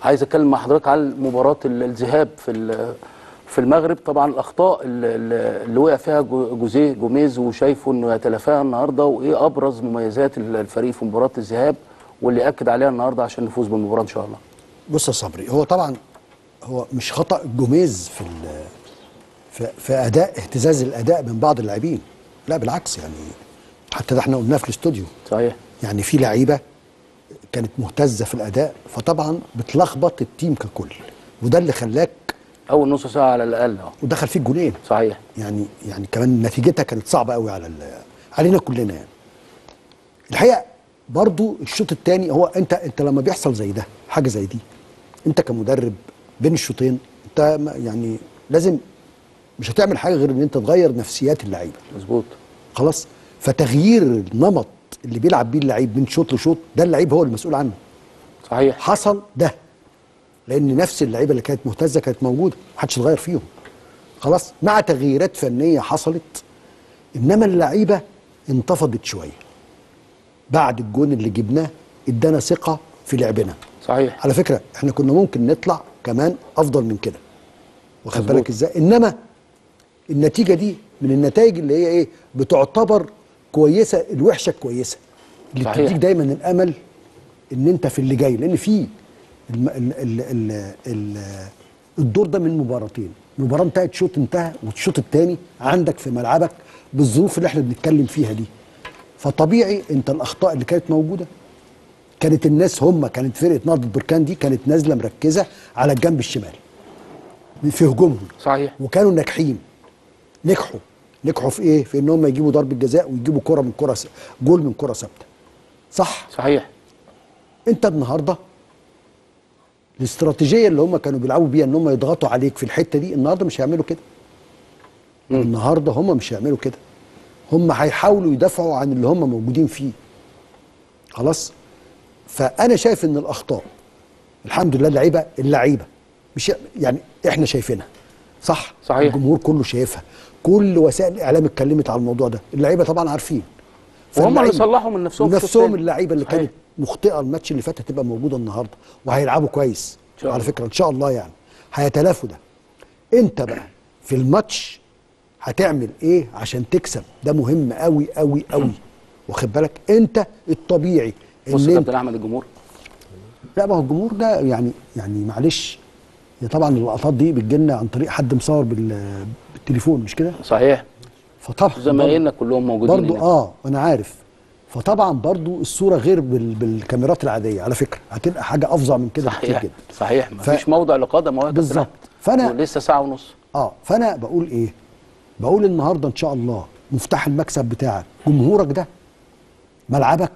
عايز اتكلم مع حضرتك على مباراه ال- الذهاب في ال- في المغرب طبعا الاخطاء ال- ال- اللي وقع فيها جو- جوزيه جوميز وشايفه انه يتلافاها النهارده وايه ابرز مميزات ال- الفريق في مباراه الذهاب واللي اكد عليها النهارده عشان نفوز بالمباراه ان شاء الله بص يا صبري هو طبعا هو مش خطا جوميز في ال- في, في اداء اهتزاز الاداء من بعض اللاعبين لا بالعكس يعني حتى ده احنا قلناه في الاستوديو صحيح يعني في لعيبه كانت مهتزه في الاداء فطبعا بتلخبط التيم ككل وده اللي خلاك اول نص ساعه على الاقل اه ودخل فيك جولين صحيح يعني يعني كمان نتيجتها كانت صعبه قوي على ال- علينا كلنا يعني الحقيقه برضو الشوط الثاني هو انت انت لما بيحصل زي ده حاجه زي دي انت كمدرب بين الشوطين انت ما- يعني لازم مش هتعمل حاجه غير ان انت تغير نفسيات اللعيبه مظبوط خلاص فتغيير النمط اللي بيلعب بيه اللعيب من شوط لشوط ده اللعيب هو المسؤول عنه صحيح حصل ده لان نفس اللعيبه اللي كانت مهتزه كانت موجوده محدش اتغير فيهم خلاص مع تغييرات فنيه حصلت انما اللعيبه انتفضت شويه بعد الجون اللي جبناه ادانا ثقه في لعبنا صحيح على فكره احنا كنا ممكن نطلع كمان افضل من كده واخد مظبوط. بالك ازاي انما النتيجه دي من النتائج اللي هي ايه بتعتبر كويسه الوحشه كويسه اللي صحيح. بتديك دايما الامل ان انت في اللي جاي لان في الم... ال... ال... ال... ال... الدور ده من مباراتين مباراه انتهت شوط انتهى والشوط الثاني عندك في ملعبك بالظروف اللي احنا بنتكلم فيها دي فطبيعي انت الاخطاء اللي كانت موجوده كانت الناس هم كانت فرقه نهضه بركان دي كانت نازله مركزه على الجنب الشمال في هجومهم صحيح وكانوا ناجحين نجحوا نجحوا في ايه؟ في ان هم يجيبوا ضربه جزاء ويجيبوا كره من كره س- جول من كره ثابته صح صحيح انت النهارده الاستراتيجيه اللي هم كانوا بيلعبوا بيها ان هم يضغطوا عليك في الحته دي النهارده مش هيعملوا كده النهارده هم مش هيعملوا كده هم هيحاولوا يدافعوا عن اللي هم موجودين فيه خلاص فانا شايف ان الاخطاء الحمد لله اللعيبه اللعيبه مش يعني احنا شايفينها صح صحيح. الجمهور كله شايفها كل وسائل الاعلام اتكلمت على الموضوع ده اللعيبه طبعا عارفين وهم اللي فاللعيبة- صلحوا من نفسهم في الشوط نفسهم التاني. اللعيبه اللي صحيح. كانت مخطئه الماتش اللي فات هتبقى موجوده النهارده وهيلعبوا كويس إن شاء على الله. فكره ان شاء الله يعني هيتلافوا ده انت بقى في الماتش هتعمل ايه عشان تكسب ده مهم قوي قوي قوي واخد بالك انت الطبيعي بص ان يا انت كابتن احمد الجمهور لا ما هو الجمهور ده يعني يعني معلش هي طبعا اللقطات دي بتجيلنا عن طريق حد مصور بال- بالتليفون مش كده صحيح فطبعا زمايلنا كلهم موجودين برضو هناك. اه انا عارف فطبعا برضو الصوره غير بال بالكاميرات العاديه على فكره هتبقى حاجه افظع من كده بكتير صحيح جدا صحيح مفيش موضع لقدم اهو يا كابتن بالظبط. أحمد. فأنا- ولسه ساعه ونص اه فانا بقول ايه بقول النهارده ان شاء الله مفتاح المكسب بتاعك جمهورك ده ملعبك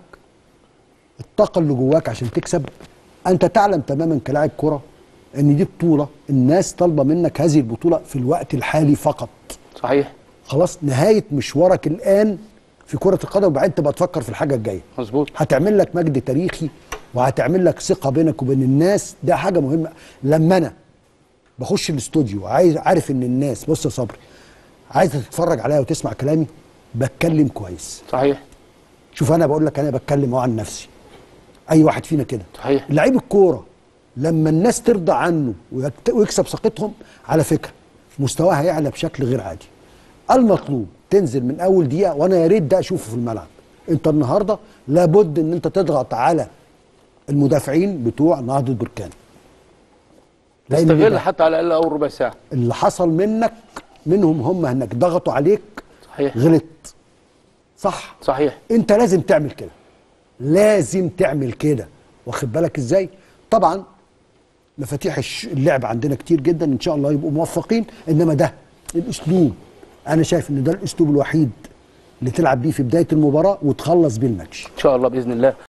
الطاقه اللي جواك عشان تكسب انت تعلم تماما كلاعب كره ان دي بطوله الناس طالبه منك هذه البطوله في الوقت الحالي فقط صحيح خلاص نهايه مشوارك الان في كره القدم وبعدين تبقى تفكر في الحاجه الجايه مظبوط هتعمل لك مجد تاريخي وهتعمل لك ثقه بينك وبين الناس ده حاجه مهمه لما انا بخش الاستوديو عايز عارف ان الناس بص يا صبري عايزه تتفرج عليا وتسمع كلامي بتكلم كويس صحيح شوف انا بقول لك انا بتكلم اهو عن نفسي اي واحد فينا كده صحيح. لعيب الكوره لما الناس ترضى عنه ويكت- ويكسب ثقتهم على فكره مستواه هيعلى بشكل غير عادي المطلوب تنزل من اول دقيقه وانا يا ريت ده اشوفه في الملعب انت النهارده لابد ان انت تضغط على المدافعين بتوع نهضه بركان لأن استغل ده حتى على الاقل اول ربع ساعه اللي حصل منك منهم هم انك ضغطوا عليك صحيح غلط صح صحيح انت لازم تعمل كده لازم تعمل كده واخد بالك ازاي طبعا مفاتيح الش- اللعب عندنا كتير جدا ان شاء الله يبقوا موفقين انما ده الاسلوب انا شايف ان ده الاسلوب الوحيد اللي تلعب بيه في بدايه المباراه وتخلص بيه الماتش ان شاء الله باذن الله